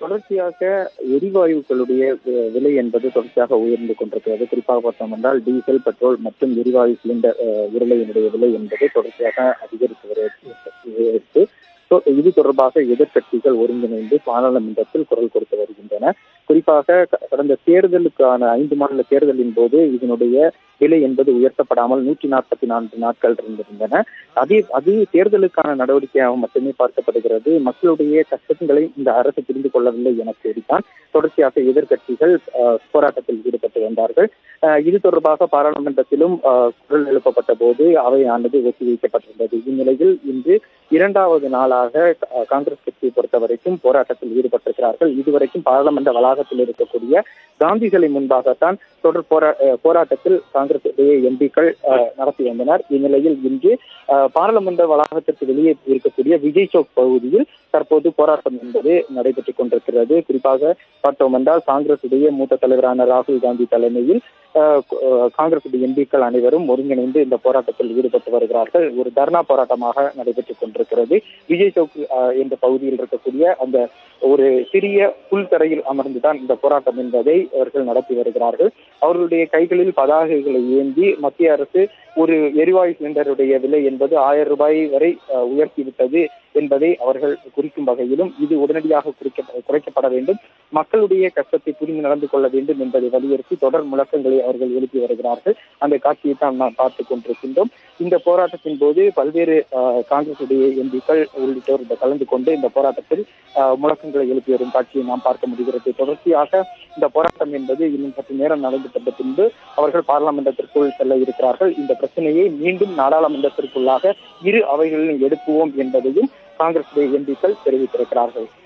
தொடர்ச்சியாக எரிவாயுக்களுடைய அஹ், விலை என்பது தொடர்ச்சியாக உயர்ந்து கொண்டிருக்கிறது குறிப்பாக பார்த்தோம் என்றால் டீசல் பெட்ரோல் மற்றும் எரிவாயு சிலிண்டர் அஹ், உருளையினுடைய விலை என்பது தொடர்ச்சியாக அதிகரித்து வருகிறது So, இது தொடர்பாக எதிர்க்கட்சிகள் ஒருங்கிணைந்து பாராளுமன்றத்தில் குரல் கொடுத்து வருகின்றன குறிப்பாக க- கடந்த தேர்தலுக்கான ஐந்து மாநில தேர்தலின் போது இதனுடைய விலை என்பது உயர்த்தப்படாமல் நூற்றி நாற்பத்தி நான்கு நாட்கள் இருந்திருந்தன அதே அது தேர்தலுக்கான நடவடிக்கையாக மட்டுமே பார்க்கப்படுகிறது மக்களுடைய கஷ்டங்களை இந்த அரசு புரிந்து கொள்ளவில்லை என கூறித்தான் தொடர்ச்சியாக எதிர்க்கட்சிகள் அஹ், போராட்டத்தில் ஈடுபட்டு வந்தார்கள் அஹ், இது தொடர்பாக பாராளுமன்றத்திலும் அஹ், குரல் எழுப்பப்பட்ட போது அவையானது ஒத்திவைக்கப்பட்டிருந்தது இந்நிலையில் இன்று இரண்டாவது நாளாக அஹ், காங்கிரஸ் கட்சியை பொறுத்த வரைக்கும் போராட்டத்தில் ஈடுபட்டிருக்கிறார்கள் இதுவரைக்கும் பாராளுமன்ற வளாகத்தில் இருக்கக்கூடிய காந்தி சிலை முன்பாகத்தான் தொடர் போரா அஹ், போராட்டத்தில் காங்கிரஸ் எம்பிக்கள் நடத்தி வந்தனர் இந்நிலையில் இன்று அஹ், பாராளுமன்ற வளாகத்திற்கு வெளியே இருக்கக்கூடிய விஜய் சௌக் பகுதியில் தற்போது போராட்டம் என்பது நடைபெற்றுக் கொண்டிருக்கிறது குறிப்பாக பார்த்தோம் என்றால் காங்கிரசுடைய மூத்த தலைவரான ராகுல் காந்தி தலைமையில் அஹ், அஹ், காங்கிரசுடைய எம்பிக்கள் அனைவரும் ஒருங்கிணைந்து இந்த போராட்டத்தில் ஈடுபட்டு வருகிறார்கள் ஒரு தர்ணா போராட்டமாக நடைபெற்றுக் கொண்டிருக்கிறது விஜய் சௌக் அஹ், என்ற பகுதியில் இருக்கக்கூடிய அந்த ஒரு சிறிய புல்தரையில் அமர்ந்துதான் இந்த போராட்டம் என்பதை அவர்கள் நடத்தி வருகிறார்கள் அவர்களுடைய கைகளில் பதாகைகளை ஏந்தி மத்திய அரசு ஒரு எரிவாயு சிலிண்டருடைய விலை என்பது ஆயிரம் ரூபாய் வரை அஹ், உயர்த்திவிட்டது என்பதை அவர்கள் குறிக்கும் வகையிலும் இது உடனடியாக குறிக்க குறைக்கப்பட வேண்டும் மக்களுடைய கஷ்டத்தை புரிந்து நடந்து கொள்ள வேண்டும் என்பதை வலியுறுத்தி தொடர் முழக்கங்களை அவர்கள் எழுப்பி வருகிறார்கள் அந்த காட்சியை தான் நாம் பார்த்துக் கொண்டிருக்கின்றோம் இந்த போராட்டத்தின் போது பல்வேறு அஹ், காங்கிரசுடைய எம்பிக்கள் உள்ளிட்டோர் இந்த கலந்து கொண்டு இந்த போராட்டத்தில் அஹ், முழக்கங்களை எழுப்பி வரும் காட்சியை நாம் பார்க்க முடிகிறது தொடர்ச்சியாக இந்த போராட்டம் என்பது இன்னும் சற்று நேரம் நடந்துவிட்ட பின்பு அவர்கள் பாராளுமன்றத்திற்குள் செல்ல இருக்கிறார்கள் இந்த பிரச்சனையை மீண்டும் நாடாளுமன்றத்திற்குள்ளாக இரு அவைகளிலும் எடுப்புவோம் என்பதையும் காங்கிரசுடைய எம்பிக்கள் தெரிவித்திருக்கிறார்கள்